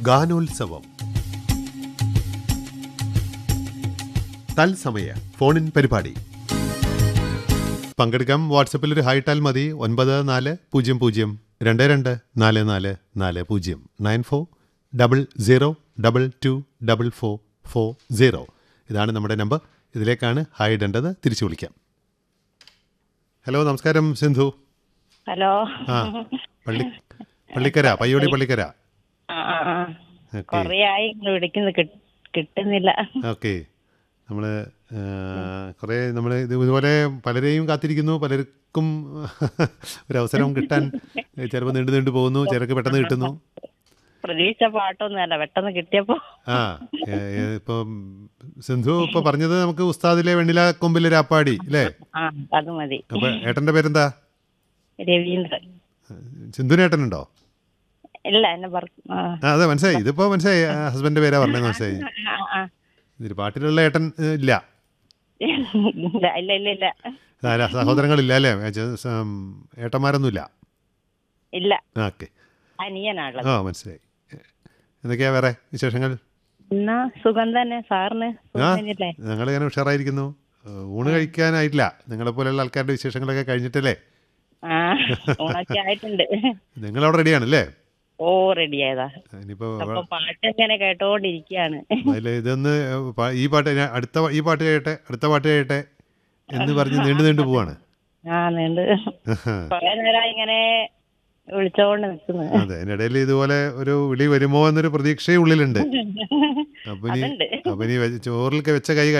ഗാനോത്സവം തത്സമയ ഫോണിൻ പരിപാടി പങ്കെടുക്കാം വാട്സപ്പിൽ ഒരു ഹൈറ്റാൽ മതി ഒൻപത് നാല് പൂജ്യം പൂജ്യം രണ്ട് രണ്ട് നാല് നാല് നാല് പൂജ്യം nine four double zero double two double four four zero ഇതാണ് നമ്മുടെ നമ്പർ ഇതിലേക്കാണ് ഹായ് ഇടേണ്ടത് തിരിച്ചു വിളിക്കാം ഹലോ നമസ്കാരം സിന്ധു ഹലോ ആ പള്ളി പള്ളിക്കര പയ്യോടി പള്ളിക്കര ആ ആ, ആ. ഓക്കെ കൊറേ ആയി ഇങ്ങള് വിളിക്കുന്നത് കിട്ട്- കിട്ടുന്നില്ല ഓക്കെ നമ്മൾ കുറേ നമ്മൾ ഇത് ഇതുപോലെ പലരെയും കാത്തിരിക്കുന്നു പലർക്കും ഒരു അവസരം കിട്ടാൻ ചിലപ്പോൾ നീണ്ടു നീണ്ടു പോകുന്നു ചിലർക്ക് പെട്ടെന്ന് കിട്ടുന്നു പ്രതീക്ഷ പാട്ടൊന്നുമല്ല പെട്ടെന്ന് കിട്ടിയപ്പോ ആ ഏ- ഏ- ഇപ്പം സിന്ധു ഇപ്പോൾ പറഞ്ഞത് നമുക്ക് ഉസ്താദിലെ വെണ്ണില കൊമ്പിലെ രാപ്പാടി അല്ലേ ആ അത് മതി അപ്പോൾ ഏട്ടൻ്റെ പേരെന്താ രവീന്ദ്രൻ സിന്ധുനേട്ടനുണ്ടോ ഇല്ല എന്നെ പറ ആ. ആ അതെ മനസ്സിലായി ഇതിപ്പോൾ മനസ്സിലായി ഹസ്ബൻഡിൻ്റെ പേരാ പറഞ്ഞത് മനസ്സിലായി ആ, ആ. ഇതിൽ പാട്ടിലുള്ള ഏട്ടൻ ഏ, ഇല്ല ഇല്ല ഇല്ല ഇല്ല ഇല്ല അല്ല സഹോദരങ്ങളില്ല അല്ലേ ഏ, ചെ- സം, ഏട്ടന്മാരൊന്നുമില്ല ഇല്ല ആ ഓക്കെ അനിയനാണുള്ളത് ആ മനസ്സിലായി എന്തൊക്കെയാ വേറെ വിശേഷങ്ങൾ എന്നാ സുഖം തന്നെ സാറിന് ആ സുഖം തന്നെയല്ലേ ഞങ്ങൾ ഇങ്ങനെ ഉഷാറായിരിക്കുന്നു ഏഹ് ഊണ് കഴിക്കാനായിട്ടില്ല നിങ്ങളെ പോലെയുള്ള ആൾക്കാരുടെ വിശേഷങ്ങളൊക്കെ കഴിഞ്ഞിട്ടല്ലേ ആ ഊണൊക്കെ ആയിട്ടുണ്ട് നിങ്ങളവിടെ റെഡിയാണല്ലേ ഓ റെഡി ആയതാ ഇനിയിപ്പോൾ അപ്പൊ പാട്ട് ഇങ്ങനെ കേട്ടോണ്ടിരിക്കയാണ് അതിൽ ഇതൊന്ന് പ- ഈ പാട്ട് ഞാൻ അടുത്ത പാ- ഈ പാട്ട് കഴിയട്ടെ അടുത്ത പാട്ട് കഴിയട്ടെ എന്ന് പറഞ്ഞ് നീണ്ടു നീണ്ടു പോവാണ് ആ നീണ്ട് കൊറേ നേരം ഇങ്ങനെ വിളിച്ചോണ്ട് നിക്കുന്നു അതെ അതിൻ്റെ ഇടയിൽ ഇതുപോലെ ഒരു വിളി വരുമോ എന്നൊരു പ്രതീക്ഷയും ഉള്ളിലുണ്ട് അപ്പം ഇനി അതുണ്ട് അപ്പം ഇനി വെ- ചോറിലൊക്കെ വെച്ച കൈ